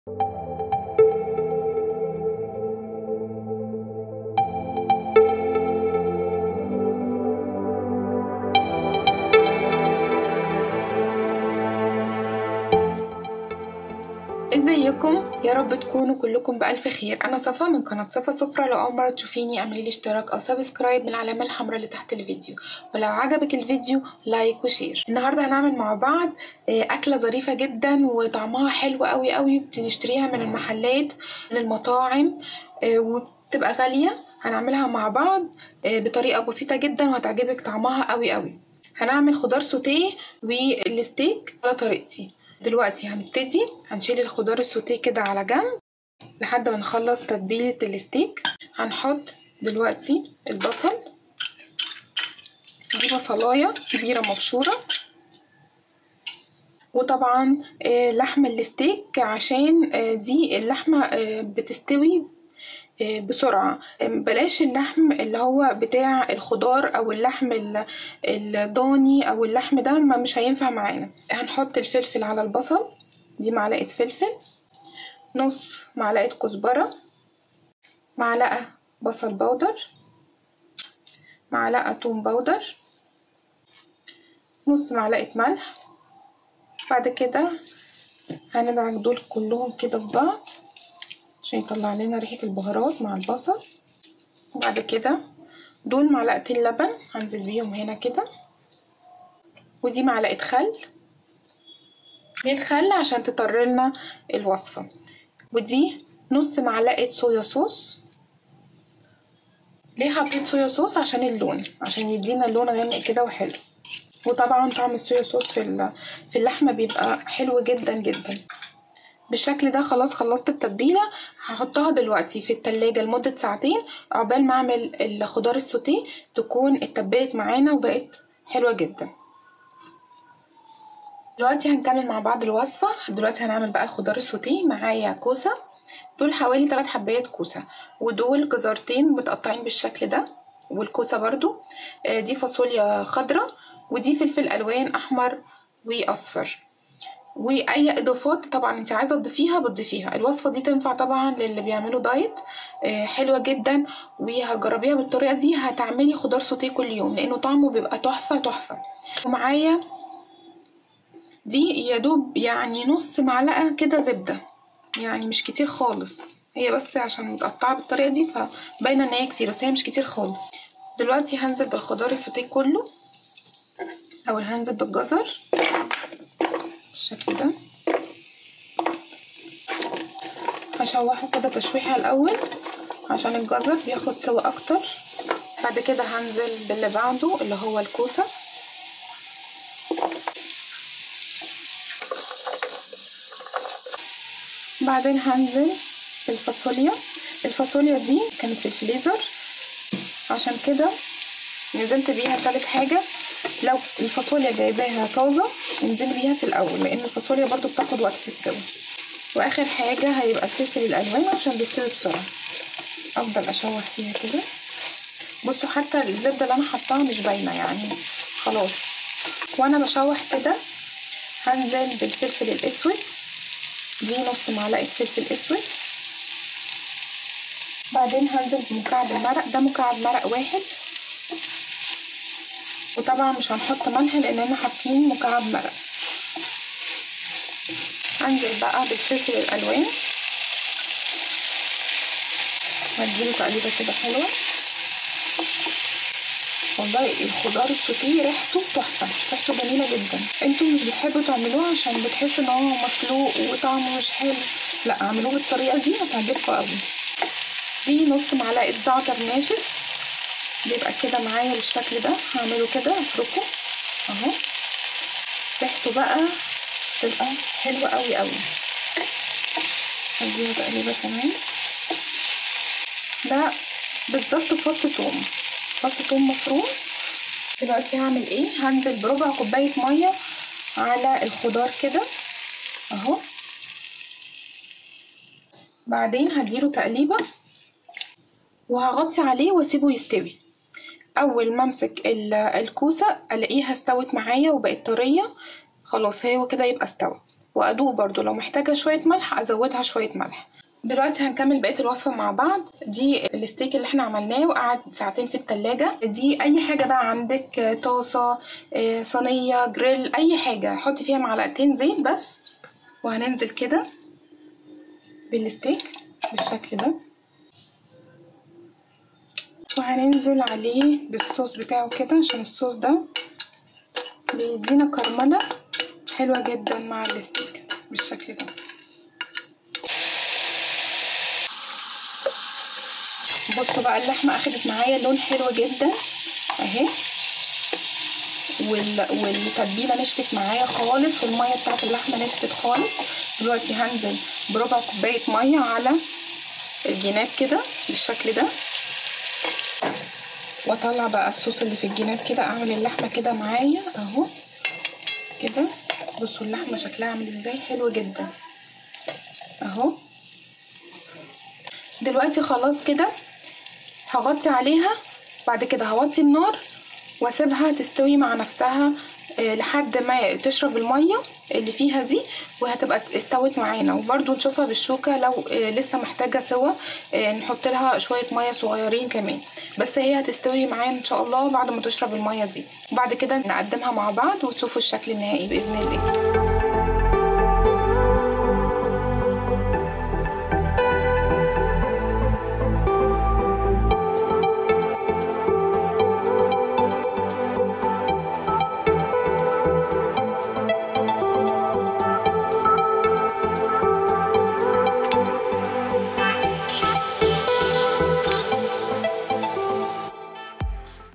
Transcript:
ازيكم يا رب تكونوا كلكم بألف خير انا صفا من قناة صفا سفرة لو اول مرة تشوفيني اعملي لي اشتراك او سبسكرايب من العلامة الحمراء اللي تحت الفيديو ولو عجبك الفيديو لايك وشير النهاردة هنعمل مع بعض اكلة ظريفة جدا وطعمها حلو قوي قوي بنشتريها من المحلات من المطاعم وبتبقى غالية هنعملها مع بعض بطريقة بسيطة جدا وهتعجبك طعمها قوي قوي هنعمل خضار سوتيه والستيك على طريقتي دلوقتي هنبتدي هنشيل الخضار السوتيه كده على جنب لحد ما نخلص تتبيلة الستيك هنحط دلوقتي البصل دي بصلاية كبيرة مبشورة وطبعا لحم الستيك عشان دي اللحمة بتستوي بسرعة بلاش اللحم اللي هو بتاع الخضار او اللحم الضاني او اللحم ده ما مش هينفع معانا هنحط الفلفل على البصل دي معلقة فلفل نص معلقة كزبرة معلقة بصل بودر معلقة توم بودر نص معلقة ملح بعد كده هندعك دول كلهم كده في بعض عشان يطلع لنا ريحة البهارات مع البصل وبعد كده دول معلقتين لبن هنزل بيهم هنا كده ودي معلقة خل دي الخل عشان تطر لنا الوصفة ودي نص معلقة صويا صوص ليه حطيت صويا صوص عشان اللون عشان يدينا اللون غامق كده وحلو وطبعا طعم الصويا صوص في في اللحمة بيبقى حلو جدا جدا بالشكل ده خلاص خلصت التتبيلة هحطها دلوقتي في التلاجة لمدة ساعتين عقبال ما اعمل الخضار السوتيه تكون اتبلت معانا وبقت حلوة جدا دلوقتي هنكمل مع بعض الوصفة دلوقتي هنعمل بقى الخضار السوتيه معايا كوسة دول حوالي 3 حبايات كوسة ودول جزرتين متقطعين بالشكل ده والكوسة برضو دي فاصوليا خضرة ودي فلفل الوان احمر واصفر واي اضافات طبعا انت عايزه تضيفيها بتضيفيها الوصفه دي تنفع طبعا للي بيعملوا دايت حلوه جدا وهتجربيها بالطريقه دي هتعملي خضار سوتيه كل يوم لانه طعمه بيبقى تحفه تحفه ومعايا دي يا دوب يعني نص معلقه كده زبده يعني مش كتير خالص هي بس عشان متقطعه بالطريقه دي فباينه ان هي كتير بس هي مش كتير خالص دلوقتي هنزل بالخضار السوتيه كله اول هنزل بالجزر بالشكل ده هشوحه كده تشويحة الأول عشان الجزر بياخد سوا أكتر بعد كده هنزل باللي بعده اللي هو الكوسة بعدين هنزل بالفاصوليا الفاصوليا دي كانت في الفريزر عشان كده نزلت بيها تالت حاجة لو الفاصوليا جايباها طازة انزلي بيها في الأول لأن الفاصوليا برضو بتاخد وقت في السوا وآخر حاجة هيبقى الفلفل الألوان عشان بيستوي بسرعة أفضل أشوح فيها كده بصوا حتى الزبدة اللي أنا حطاها مش باينة يعني خلاص وأنا بشوح كده هنزل بالفلفل الأسود دي نص معلقة فلفل أسود بعدين هنزل بمكعب المرق ده مكعب مرق واحد وطبعا مش هنحط ملح لاننا حاطين مكعب مرق هنزل بقى بالفلفل الالوان هديله تقليبه كده حلوه والله الخضار السوتيه ريحته تحفه ريحته جميله جدا انتوا مش بتحبوا تعملوه عشان بتحسوا ان هو مسلوق وطعمه مش حلو لا اعملوه بالطريقه دي هتعجبكم قوي دي نص معلقه زعتر ناشف بيبقى كده معايا بالشكل ده هعمله كده افركه اهو ريحته بقى تبقى حلوه قوي قوي هديها تقليبه كمان ده بالظبط فص توم فص توم مفروم دلوقتي هعمل ايه هنزل بربع كوبايه ميه على الخضار كده اهو بعدين هديله تقليبه وهغطي عليه واسيبه يستوي اول ما امسك الكوسه الاقيها استوت معايا وبقت طريه خلاص هو كده يبقى استوى وادوق برضو لو محتاجه شويه ملح ازودها شويه ملح دلوقتي هنكمل بقيه الوصفه مع بعض دي الستيك اللي احنا عملناه وقعد ساعتين في التلاجة دي اي حاجه بقى عندك طاسه آه، صينيه جريل اي حاجه حطي فيها معلقتين زيت بس وهننزل كده بالستيك بالشكل ده وهننزل عليه بالصوص بتاعه كده عشان الصوص ده بيدينا كرمله حلوه جدا مع الستيك بالشكل ده بصوا بقى اللحمه اخدت معايا لون حلو جدا اهي وال... والتتبيله نشفت معايا خالص والميه بتاعت اللحمه نشفت خالص دلوقتي هنزل بربع كوبايه ميه على الجناب كده بالشكل ده واطلع بقى الصوص اللي في الجناب كده اعمل اللحمه كده معايا اهو كده بصوا اللحمه شكلها عامل ازاي حلو جدا اهو دلوقتي خلاص كده هغطي عليها بعد كده هوطي النار واسيبها تستوي مع نفسها آه، لحد ما تشرب الميه اللي فيها دي وهتبقى استوت معانا وبرده نشوفها بالشوكه لو آه، لسه محتاجه سوا آه، نحط لها شويه ميه صغيرين كمان بس هي هتستوي معانا ان شاء الله بعد ما تشرب الميه دي وبعد كده نقدمها مع بعض وتشوفوا الشكل النهائي باذن الله